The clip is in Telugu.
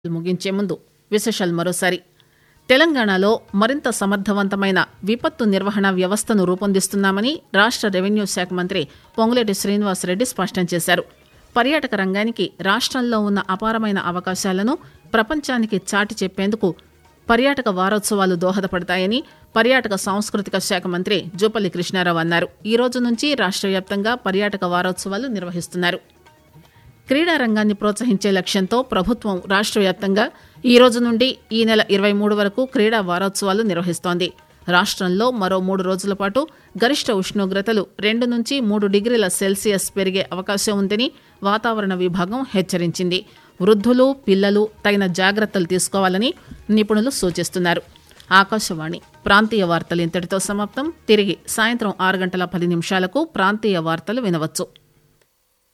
ముగించే ముందు విశేషాలు మరోసారి తెలంగాణలో మరింత సమర్థవంతమైన విపత్తు నిర్వహణ వ్యవస్థను రూపొందిస్తున్నామని రాష్ట రెవెన్యూ శాఖ మంత్రి పొంగులేటి శ్రీనివాసరెడ్డి స్పష్టం చేశారు పర్యాటక రంగానికి రాష్టంలో ఉన్న అపారమైన అవకాశాలను ప్రపంచానికి చాటి చెప్పేందుకు పర్యాటక వారోత్సవాలు దోహదపడతాయని పర్యాటక సాంస్కృతిక శాఖ మంత్రి జూపల్లి కృష్ణారావు అన్నారు ఈ రోజు నుంచి రాష్ట్ర వ్యాప్తంగా పర్యాటక వారోత్సవాలు నిర్వహిస్తున్నారు క్రీడా రంగాన్ని ప్రోత్సహించే లక్ష్యంతో ప్రభుత్వం రాష్ట్ర వ్యాప్తంగా ఈ రోజు నుండి ఈ నెల ఇరవై మూడు వరకు క్రీడా వారోత్సవాలు నిర్వహిస్తోంది రాష్ట్రంలో మరో మూడు రోజుల పాటు గరిష్ట ఉష్ణోగ్రతలు రెండు నుంచి మూడు డిగ్రీల సెల్సియస్ పెరిగే అవకాశం ఉందని వాతావరణ విభాగం హెచ్చరించింది వృద్ధులు పిల్లలు తగిన జాగ్రత్తలు తీసుకోవాలని నిపుణులు సూచిస్తున్నారు ఆకాశవాణి ప్రాంతీయ వార్తలు ఇంతటితో సమాప్తం తిరిగి సాయంత్రం ఆరు గంటల పది నిమిషాలకు ప్రాంతీయ వార్తలు వినవచ్చు